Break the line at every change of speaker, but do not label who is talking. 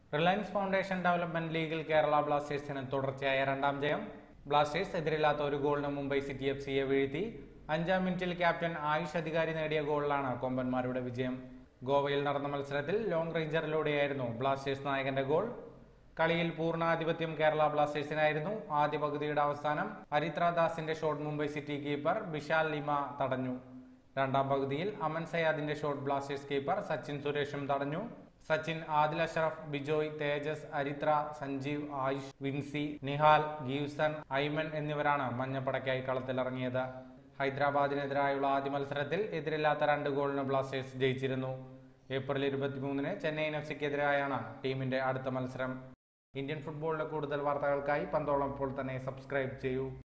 Reliance foundation development ലീഗിൽ കേരള ബ്ലാസ്റ്റേഴ്സിന് തുടർച്ചയായ രണ്ടാം ജയം ബ്ലാസ്റ്റേഴ്സ് എതിരില്ലാത്ത ഒരു ഗോളിന് മുംബൈ സിറ്റി എഫ് സിയെ വീഴ്ത്തി അഞ്ചാം മിനിറ്റിൽ ക്യാപ്റ്റൻ ആയുഷ് അധികാരി നേടിയ ഗോളിലാണ് കൊമ്പന്മാരുടെ വിജയം ഗോവയിൽ നടന്ന മത്സരത്തിൽ ലോങ് റേഞ്ചറിലൂടെയായിരുന്നു ബ്ലാസ്റ്റേഴ്സ് നായകന്റെ ഗോൾ കളിയിൽ പൂർണ്ണാധിപത്യം കേരള ബ്ലാസ്റ്റേഴ്സിനായിരുന്നു ആദ്യ പകുതിയുടെ അവസാനം ഹരിത്ര ദാസിന്റെ shot Mumbai city keeper Bishal Lima തടഞ്ഞു രണ്ടാം പകുതിയിൽ അമൻ സയാദിന്റെ ഷോട്ട് ബ്ലാസ്റ്റേഴ്സ് കീപ്പർ സച്ചിൻ സുരേഷും തടഞ്ഞു സച്ചിൻ ആദിൽ അഷറഫ് ബിജോയ് തേജസ് അരിത്ര സഞ്ജീവ് ആയുഷ് വിൻസി നിഹാൽ ഗീവ്സൺ ഐമൻ എന്നിവരാണ് മഞ്ഞപ്പടയ്ക്കായി കളത്തിലിറങ്ങിയത് ഹൈദരാബാദിനെതിരായുള്ള ആദ്യ മത്സരത്തിൽ എതിരില്ലാത്ത രണ്ട് ഗോളിന് ബ്ലാസ്റ്റേഴ്സ് ജയിച്ചിരുന്നു ഏപ്രിൽ ഇരുപത്തിമൂന്നിന് ചെന്നൈയിൻ എഫ് സിക്കെതിരായാണ് ടീമിന്റെ അടുത്ത മത്സരം ഇന്ത്യൻ ഫുട്ബോളിലെ കൂടുതൽ വാർത്തകൾക്കായി പന്തോളം ഇപ്പോൾ തന്നെ സബ്സ്ക്രൈബ് ചെയ്യൂ